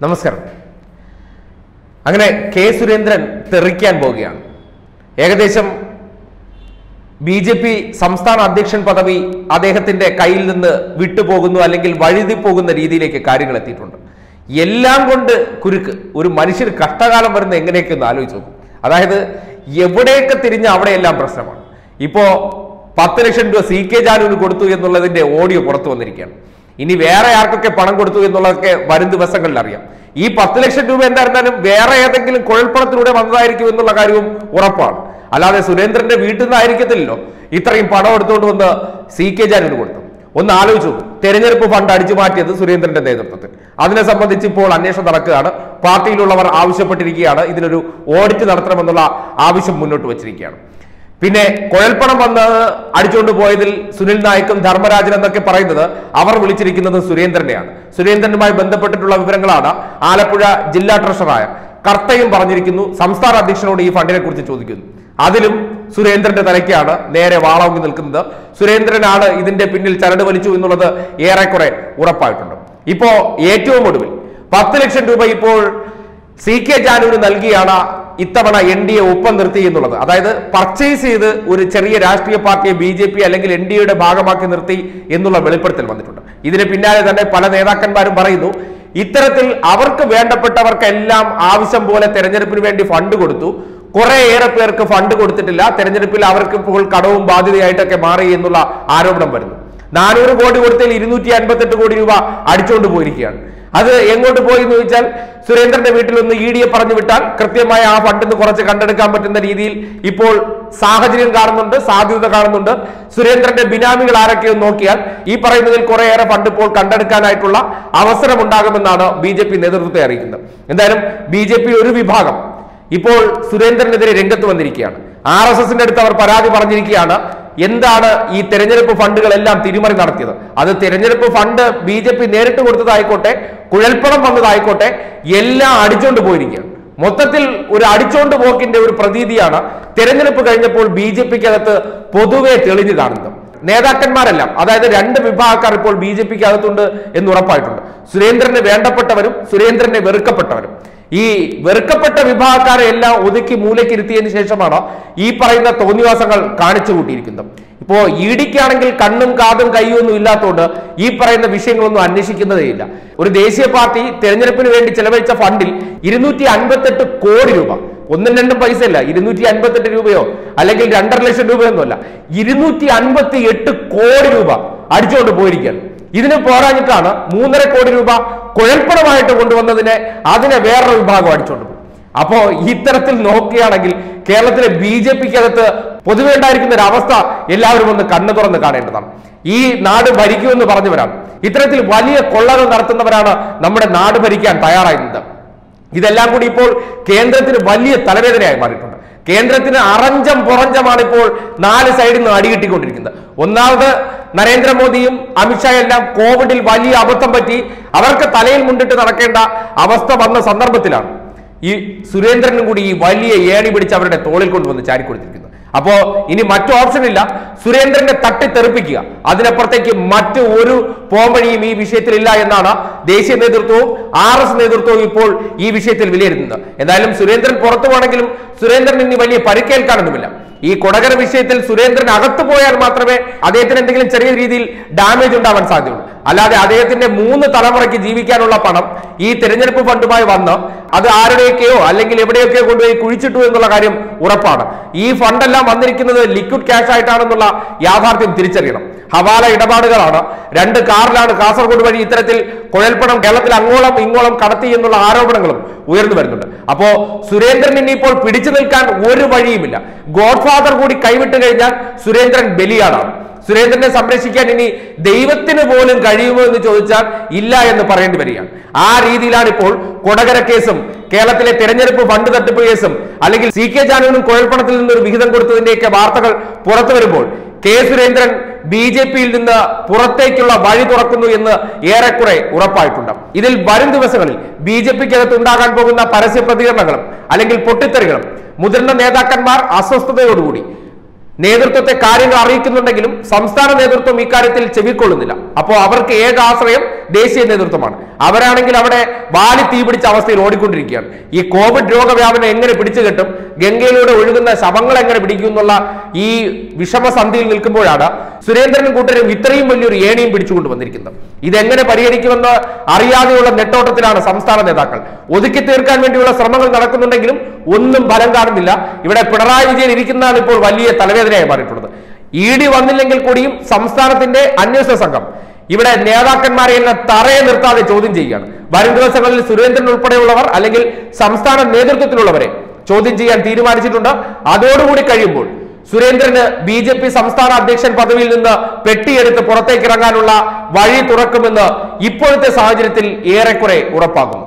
നമസ്കാരം അങ്ങനെ കെ സുരേന്ദ്രൻ തെറിക്കാൻ പോവുകയാണ് ഏകദേശം ബി ജെ പി സംസ്ഥാന അധ്യക്ഷൻ പദവി അദ്ദേഹത്തിന്റെ കയ്യിൽ നിന്ന് വിട്ടുപോകുന്നു അല്ലെങ്കിൽ വഴുതി പോകുന്ന രീതിയിലേക്ക് കാര്യങ്ങൾ എത്തിയിട്ടുണ്ട് എല്ലാം കൊണ്ട് കുരുക്ക് ഒരു മനുഷ്യന് കഷ്ടകാലം വരുന്ന എങ്ങനെയൊക്കെ ഒന്ന് ആലോചിച്ച് നോക്കും അതായത് എവിടെയൊക്കെ തിരിഞ്ഞ അവിടെയെല്ലാം പ്രശ്നമാണ് ഇപ്പോ പത്ത് ലക്ഷം രൂപ സി കെ ജാനുവിന് കൊടുത്തു എന്നുള്ളതിന്റെ ഓഡിയോ പുറത്തു വന്നിരിക്കുകയാണ് ഇനി വേറെ ആർക്കൊക്കെ പണം കൊടുത്തു എന്നുള്ളതൊക്കെ വരും ദിവസങ്ങളിൽ അറിയാം ഈ പത്ത് ലക്ഷം രൂപ എന്തായിരുന്നാലും വേറെ ഏതെങ്കിലും കുഴൽപ്പണത്തിലൂടെ വന്നതായിരിക്കും എന്നുള്ള കാര്യവും ഉറപ്പാണ് അല്ലാതെ സുരേന്ദ്രന്റെ വീട്ടിൽ നിന്നായിരിക്കത്തില്ലല്ലോ ഇത്രയും പണം എടുത്തുകൊണ്ട് വന്ന് സി കെ ജാനുവിന് കൊടുത്തു ഒന്ന് ആലോചിച്ചു നോക്കൂ. തെരഞ്ഞെടുപ്പ് ഫണ്ട് അടിച്ചു മാറ്റിയത് സുരേന്ദ്രന്റെ നേതൃത്വത്തിൽ അതിനെ സംബന്ധിച്ച് ഇപ്പോൾ അന്വേഷണം നടക്കുകയാണ് പാർട്ടിയിലുള്ളവർ ആവശ്യപ്പെട്ടിരിക്കുകയാണ് ഇതിനൊരു ഓഡിറ്റ് നടത്തണമെന്നുള്ള ആവശ്യം മുന്നോട്ട് വച്ചിരിക്കുകയാണ് പിന്നെ കുഴൽപ്പണം വന്ന് അടിച്ചുകൊണ്ട് പോയതിൽ സുനിൽ നായിക്കും ധർമ്മരാജൻ എന്നൊക്കെ പറയുന്നത് അവർ വിളിച്ചിരിക്കുന്നത് സുരേന്ദ്രനെയാണ് സുരേന്ദ്രനുമായി ബന്ധപ്പെട്ടിട്ടുള്ള വിവരങ്ങളാണ് ആലപ്പുഴ ജില്ലാ ട്രഷറായ കർത്തയും പറഞ്ഞിരിക്കുന്നു സംസ്ഥാന അധ്യക്ഷനോട് ഈ ഫണ്ടിനെ കുറിച്ച് ചോദിക്കുന്നു അതിലും സുരേന്ദ്രന്റെ തലയ്ക്കാണ് നേരെ വാളോങ്ങി നിൽക്കുന്നത് സുരേന്ദ്രനാണ് ഇതിന്റെ പിന്നിൽ ചരട് വലിച്ചു എന്നുള്ളത് ഏറെക്കുറെ ഉറപ്പായിട്ടുണ്ട് ഇപ്പോ ഏറ്റവും ഒടുവിൽ പത്ത് ലക്ഷം രൂപ ഇപ്പോൾ സി കെ ജാനുവിന് നൽകിയാണ് ഇത്തവണ എൻ ഡി എ ഒപ്പം നിർത്തി എന്നുള്ളത് അതായത് പർച്ചേസ് ചെയ്ത് ഒരു ചെറിയ രാഷ്ട്രീയ പാർട്ടിയെ ബി ജെ പി അല്ലെങ്കിൽ എൻ ഡി എയുടെ ഭാഗമാക്കി നിർത്തി എന്നുള്ള വെളിപ്പെടുത്തൽ വന്നിട്ടുണ്ട് ഇതിന് പിന്നാലെ തന്നെ പല നേതാക്കന്മാരും പറയുന്നു ഇത്തരത്തിൽ അവർക്ക് വേണ്ടപ്പെട്ടവർക്കെല്ലാം ആവശ്യം പോലെ തെരഞ്ഞെടുപ്പിന് വേണ്ടി ഫണ്ട് കൊടുത്തു കുറേയേറെ പേർക്ക് ഫണ്ട് കൊടുത്തിട്ടില്ല തെരഞ്ഞെടുപ്പിൽ അവർക്ക് ഇപ്പോൾ കടവും ബാധ്യതയായിട്ടൊക്കെ മാറി എന്നുള്ള ആരോപണം വരുന്നു നാനൂറ് കോടി കൊടുത്തതിൽ ഇരുന്നൂറ്റി അൻപത്തെട്ട് കോടി രൂപ അടിച്ചുകൊണ്ട് പോയിരിക്കുകയാണ് അത് എങ്ങോട്ട് പോയി എന്ന് ചോദിച്ചാൽ സുരേന്ദ്രന്റെ വീട്ടിൽ ഒന്ന് ഇ ഡിയെ പറഞ്ഞു വിട്ടാൽ കൃത്യമായ ആ ഫണ്ടിൽ നിന്ന് കുറച്ച് കണ്ടെടുക്കാൻ പറ്റുന്ന രീതിയിൽ ഇപ്പോൾ സാഹചര്യം കാണുന്നുണ്ട് സാധ്യത കാണുന്നുണ്ട് സുരേന്ദ്രന്റെ ബിനാമികൾ ആരൊക്കെയെന്ന് നോക്കിയാൽ ഈ പറയുന്നതിൽ കുറേയേറെ ഫണ്ട് ഇപ്പോൾ കണ്ടെടുക്കാനായിട്ടുള്ള അവസരം ഉണ്ടാകുമെന്നാണ് ബി ജെ പി നേതൃത്വത്തെ അറിയിക്കുന്നത് എന്തായാലും ബി ജെ പി ഒരു വിഭാഗം ഇപ്പോൾ സുരേന്ദ്രനെതിരെ രംഗത്ത് വന്നിരിക്കുകയാണ് ആർ എസ് എസിന്റെ അടുത്ത് അവർ പരാതി പറഞ്ഞിരിക്കുകയാണ് എന്താണ് ഈ തെരഞ്ഞെടുപ്പ് ഫണ്ടുകളെല്ലാം തിരിമറി നടത്തിയത് അത് തെരഞ്ഞെടുപ്പ് ഫണ്ട് ബി ജെ പി നേരിട്ട് കൊടുത്തതായിക്കോട്ടെ കുഴൽപ്പണം വന്നതായിക്കോട്ടെ എല്ലാം അടിച്ചോണ്ട് പോയിരിക്കുകയാണ് മൊത്തത്തിൽ ഒരു അടിച്ചോണ്ട് പോക്കിന്റെ ഒരു പ്രതീതിയാണ് തെരഞ്ഞെടുപ്പ് കഴിഞ്ഞപ്പോൾ ബി ജെ പിക്ക് അകത്ത് പൊതുവെ തെളിഞ്ഞു കാണുന്നത് നേതാക്കന്മാരെല്ലാം അതായത് രണ്ട് വിഭാഗക്കാർ ഇപ്പോൾ ബി ജെ പിക്ക് അകത്തുണ്ട് എന്ന് ഉറപ്പായിട്ടുണ്ട് സുരേന്ദ്രന് വേണ്ടപ്പെട്ടവരും സുരേന്ദ്രനെ വെറുക്കപ്പെട്ടവരും ഈ വെറുക്കപ്പെട്ട വിഭാഗക്കാരെ എല്ലാം ഒതുക്കി മൂലക്കിരുത്തിയതിനു ശേഷമാണ് ഈ പറയുന്ന തോന്നിവാസങ്ങൾ കാണിച്ചു കൂട്ടിയിരിക്കുന്നത് ഇപ്പോ ഇ ഡിക്കാണെങ്കിൽ കണ്ണും കാതും കൈയും ഒന്നും ഇല്ലാത്തതുകൊണ്ട് ഈ പറയുന്ന വിഷയങ്ങളൊന്നും അന്വേഷിക്കുന്നതേയില്ല ഒരു ദേശീയ പാർട്ടി തെരഞ്ഞെടുപ്പിന് വേണ്ടി ചെലവഴിച്ച ഫണ്ടിൽ ഇരുന്നൂറ്റി അൻപത്തെട്ട് കോടി രൂപ ഒന്നും രണ്ടും പൈസ അല്ല ഇരുന്നൂറ്റി അൻപത്തെട്ട് രൂപയോ അല്ലെങ്കിൽ രണ്ടര ലക്ഷം രൂപയൊന്നുമല്ല ഇരുന്നൂറ്റി അൻപത്തി എട്ട് കോടി രൂപ അടിച്ചുകൊണ്ട് പോയിരിക്കുകയാണ് ഇതിന് പോരാഞ്ഞിട്ടാണ് മൂന്നര കോടി രൂപ കുഴൽപ്പണമായിട്ട് കൊണ്ടുവന്നതിനെ അതിനെ വേറൊരു വിഭാഗം അടിച്ചുകൊണ്ട് പോകും അപ്പോ ഇത്തരത്തിൽ നോക്കുകയാണെങ്കിൽ കേരളത്തിലെ ബി ജെ പിക്കകത്ത് പൊതുവെ ഉണ്ടായിരിക്കുന്ന ഒരു അവസ്ഥ എല്ലാവരും ഒന്ന് കണ്ണു തുറന്ന് കാണേണ്ടതാണ് ഈ നാട് ഭരിക്കുമെന്ന് പറഞ്ഞവരാണ് ഇത്തരത്തിൽ വലിയ കൊള്ളകൾ നടത്തുന്നവരാണ് നമ്മുടെ നാട് ഭരിക്കാൻ തയ്യാറായിരുന്നത് ഇതെല്ലാം കൂടി ഇപ്പോൾ കേന്ദ്രത്തിന് വലിയ തലവേദനയായി മാറിയിട്ടുണ്ട് കേന്ദ്രത്തിന് അറഞ്ചം പുറഞ്ചമാണ് ഇപ്പോൾ നാല് സൈഡിൽ നിന്ന് അടികിട്ടിക്കൊണ്ടിരിക്കുന്നത് ഒന്നാമത് നരേന്ദ്രമോദിയും അമിത്ഷാ എല്ലാം കോവിഡിൽ വലിയ അബദ്ധം പറ്റി അവർക്ക് തലയിൽ മുണ്ടിട്ട് നടക്കേണ്ട അവസ്ഥ വന്ന സന്ദർഭത്തിലാണ് ഈ സുരേന്ദ്രനും കൂടി ഈ വലിയ ഏണി പിടിച്ച് അവരുടെ തോളിൽ കൊണ്ടുവന്ന് ചാരിക്കൊടുത്തിരിക്കുന്നത് അപ്പോ ഇനി മറ്റു ഓപ്ഷൻ ഇല്ല സുരേന്ദ്രനെ തട്ടിത്തെറിപ്പിക്കുക അതിനപ്പുറത്തേക്ക് മറ്റു ഒരു പോംവഴിയും ഈ വിഷയത്തിൽ ഇല്ല എന്നാണ് ദേശീയ നേതൃത്വവും ആർ എസ് നേതൃത്വവും ഇപ്പോൾ ഈ വിഷയത്തിൽ വിലയിരുത്തുന്നത് എന്തായാലും സുരേന്ദ്രൻ പുറത്തു പോകണമെങ്കിലും സുരേന്ദ്രൻ ഇനി വലിയ പരിക്കേൽക്കാനൊന്നുമില്ല ഈ കൊടകര വിഷയത്തിൽ സുരേന്ദ്രൻ അകത്തു പോയാൽ മാത്രമേ അദ്ദേഹത്തിന് എന്തെങ്കിലും ചെറിയ രീതിയിൽ ഡാമേജ് ഉണ്ടാവാൻ സാധ്യതയുള്ളൂ അല്ലാതെ അദ്ദേഹത്തിന്റെ മൂന്ന് തലമുറയ്ക്ക് ജീവിക്കാനുള്ള പണം ഈ തെരഞ്ഞെടുപ്പ് ഫണ്ടുമായി വന്ന് അത് ആരുടെയൊക്കെയോ അല്ലെങ്കിൽ എവിടെയൊക്കെയോ കൊണ്ടുപോയി കുഴിച്ചിട്ടു എന്നുള്ള കാര്യം ഉറപ്പാണ് ഈ ഫണ്ടെല്ലാം വന്നിരിക്കുന്നത് ലിക്വിഡ് ക്യാഷ് ആയിട്ടാണെന്നുള്ള യാഥാർത്ഥ്യം തിരിച്ചറിയണം ഹവാല ഇടപാടുകളാണ് രണ്ട് കാറിലാണ് കാസർഗോഡ് വഴി ഇത്തരത്തിൽ കുഴൽപ്പണം കേരളത്തിൽ അങ്ങോളം ഇങ്ങോളം കടത്തി എന്നുള്ള ആരോപണങ്ങളും ഉയർന്നു വരുന്നുണ്ട് അപ്പോ സുരേന്ദ്രൻ ഇനിയിപ്പോൾ പിടിച്ചു നിൽക്കാൻ ഒരു വഴിയുമില്ല ഗോഡ്ഫാദർ കൂടി കൈവിട്ട് കഴിഞ്ഞാൽ സുരേന്ദ്രൻ ബലിയാടാണ് സുരേന്ദ്രനെ സംരക്ഷിക്കാൻ ഇനി ദൈവത്തിന് പോലും കഴിയുമോ എന്ന് ചോദിച്ചാൽ ഇല്ല എന്ന് പറയേണ്ടി വരികയാണ് ആ രീതിയിലാണ് ഇപ്പോൾ കൊടകര കേസും കേരളത്തിലെ തെരഞ്ഞെടുപ്പ് ഫണ്ട് തട്ടിപ്പ് കേസും അല്ലെങ്കിൽ സി കെ ജാനുവിനും കുഴൽപ്പണത്തിൽ നിന്ന് ഒരു വിഹിതം കൊടുത്തതിന്റെയൊക്കെ വാർത്തകൾ പുറത്തു വരുമ്പോൾ കെ സുരേന്ദ്രൻ ബി ജെ പിയിൽ നിന്ന് പുറത്തേക്കുള്ള വഴി തുറക്കുന്നു എന്ന് ഏറെക്കുറെ ഉറപ്പായിട്ടുണ്ട് ഇതിൽ വരും ദിവസങ്ങളിൽ ബി ജെ പിക്കകത്ത് ഉണ്ടാകാൻ പോകുന്ന പരസ്യ പ്രതികരണങ്ങളും അല്ലെങ്കിൽ പൊട്ടിത്തെറികളും മുതിർന്ന നേതാക്കന്മാർ അസ്വസ്ഥതയോടുകൂടി നേതൃത്വത്തെ കാര്യങ്ങൾ അറിയിക്കുന്നുണ്ടെങ്കിലും സംസ്ഥാന നേതൃത്വം ഇക്കാര്യത്തിൽ ചെവിക്കൊള്ളുന്നില്ല അപ്പോൾ അവർക്ക് ഏക ആശ്രയം ദേശീയ നേതൃത്വമാണ് അവരാണെങ്കിൽ അവിടെ വാലി തീ പിടിച്ച അവസ്ഥയിൽ ഓടിക്കൊണ്ടിരിക്കുകയാണ് ഈ കോവിഡ് രോഗവ്യാപനം എങ്ങനെ പിടിച്ചു കെട്ടും ഗംഗയിലൂടെ ഒഴുകുന്ന ശവങ്ങൾ എങ്ങനെ പിടിക്കും എന്നുള്ള ഈ വിഷമസന്ധിയിൽ നിൽക്കുമ്പോഴാണ് സുരേന്ദ്രനും കൂട്ടരും ഇത്രയും വലിയൊരു ഏണിയും പിടിച്ചുകൊണ്ട് വന്നിരിക്കുന്നത് ഇതെങ്ങനെ പരിഹരിക്കുമെന്ന് അറിയാതെയുള്ള നെട്ടോട്ടത്തിലാണ് സംസ്ഥാന നേതാക്കൾ ഒതുക്കി തീർക്കാൻ വേണ്ടിയുള്ള ശ്രമങ്ങൾ നടക്കുന്നുണ്ടെങ്കിലും ഒന്നും ഫലം കാണുന്നില്ല ഇവിടെ പിണറായി വിജയൻ ഇരിക്കുന്നതാണ് ഇപ്പോൾ വലിയ തലവേദനയായി മാറിയിട്ടുള്ളത് ഇ ഡി വന്നില്ലെങ്കിൽ കൂടിയും സംസ്ഥാനത്തിന്റെ അന്വേഷണ സംഘം ഇവിടെ നേതാക്കന്മാരെ എല്ലാം തറയെ നിർത്താതെ ചോദ്യം ചെയ്യുകയാണ് വരും ദിവസങ്ങളിൽ സുരേന്ദ്രൻ ഉൾപ്പെടെയുള്ളവർ അല്ലെങ്കിൽ സംസ്ഥാന നേതൃത്വത്തിലുള്ളവരെ ചോദ്യം ചെയ്യാൻ തീരുമാനിച്ചിട്ടുണ്ട് അതോടുകൂടി കഴിയുമ്പോൾ സുരേന്ദ്രന് ബി ജെ പി സംസ്ഥാന അധ്യക്ഷൻ പദവിയിൽ നിന്ന് പെട്ടിയെടുത്ത് പുറത്തേക്ക് ഇറങ്ങാനുള്ള വഴി തുറക്കുമെന്ന് ഇപ്പോഴത്തെ സാഹചര്യത്തിൽ ഏറെക്കുറെ ഉറപ്പാകുന്നു